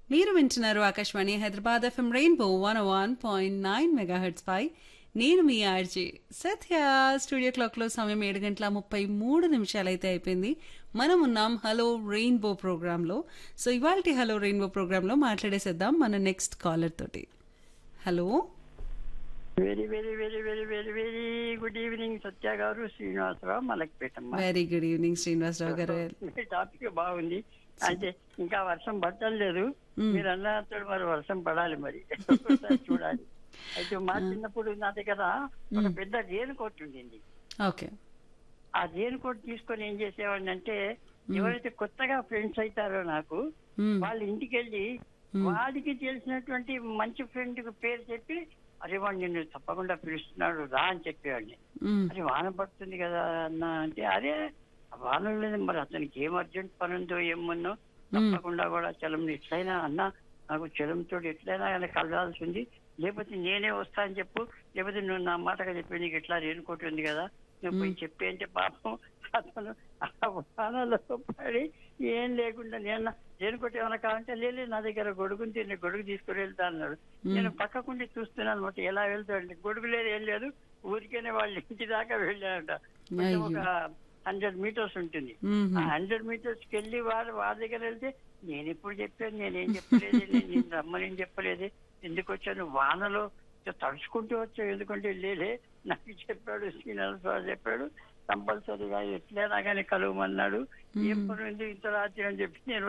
మీరు వింటున్నారు Akashvani Hyderabad FM rainbow one one point nine megahertz పై నేను మీ ఆర్జే సత్య స్టూడియో క్లాక్లో సమయం ఏడు గంటల ముప్పై మూడు నిమిషాలైతే అయిపోయింది మనం ఉన్నాం హలో రెయిన్బో ప్రోగ్రాంలో సో ఇవాళ హలో రెయిన్బో ప్రోగ్రాంలో మాట్లాడేసేద్దాం మన నెక్స్ట్ కాలర్ తోటి hello very very very very very very good evening Satya garu Srinivasarao మలక్పేటమ్మ very good evening Srinivasarao garu మీ టాపిక్ బాగుంది అంటే ఇంకా వర్షం పట్టలేదు మీరు అన్నట్టు మరి వర్షం పడాలి మరి ఒకసారి చూడాలి అయితే మా చిన్నప్పుడు నా దగ్గర ఒక పెద్ద రేణు కోట్ ఉండింది ఓకే ఆ రేణు కోట్ తీసుకొని ఏం చేసేవాడిని అంటే ఎవరైతే కొత్తగా ఫ్రెండ్స్ అవుతారో నాకు వాళ్ళ ఇంటికి వెళ్ళి వాడికి తెలిసినటువంటి మంచి ఫ్రెండ్ పేరు చెప్పి అరే వాడు నిన్ను తప్పకుండా పిలుస్తున్నాడు రా అని చెప్పేవాడిని అరే వాన పడుతుంది కదా అన్న అంటే అరే వాన లేదు మరి అతనికి ఏం అర్జెంట్ పని ఉందో ఏముందో తప్పకుండా కూడా చలం ఎట్లయినా అన్న నాకు చలంతో ఎట్లయినా కానీ కలవాల్సి ఉంది లేకపోతే నేనే వస్తా అని చెప్పు లేకపోతే నువ్వు నా మాటగా చెప్పి నీకు ఎట్లా రేనుకోటి ఉంది కదా నువ్వు పోయి చెప్పి అంటే పాపం అతను ఆ వానలో పడి ఏం లేకుండా నేను రేనుకోటి ఏమైనా కావాలంటే లేదు నా దగ్గర గొడుగుని తిని గొడుగు తీసుకుని వెళ్తా అన్నాడు నేను పక్కకుండి చూస్తున్నాను అనమాట ఎలా వెళ్తాడంటే గొడుగు లేదు ఏం లేదు ఊరికేనే వాళ్ళ ఇంటి దాకా వెళ్ళాడంట కొంచెం ఒక హండ్రెడ్ మీటర్స్ ఉంటుంది ఆ హండ్రెడ్ మీటర్స్ కి వెళ్ళి వారు వారి దగ్గర వెళ్తే నేను ఎప్పుడు చెప్పాను నేనేం చెప్పలేదు నేను నిన్ను రమ్మని చెప్పలేదు ఎందుకు వచ్చాను వానలో తడుచుకుంటూ వచ్చావు ఎందుకంటే లేలే నాకు చెప్పాడు శ్రీనివాసరావు చెప్పాడు కంపల్సరీగా ఎట్లైనా కానీ కలవమన్నాడు ఏం పని ఉంది ఇంత రాత్రి అని చెప్పి నేను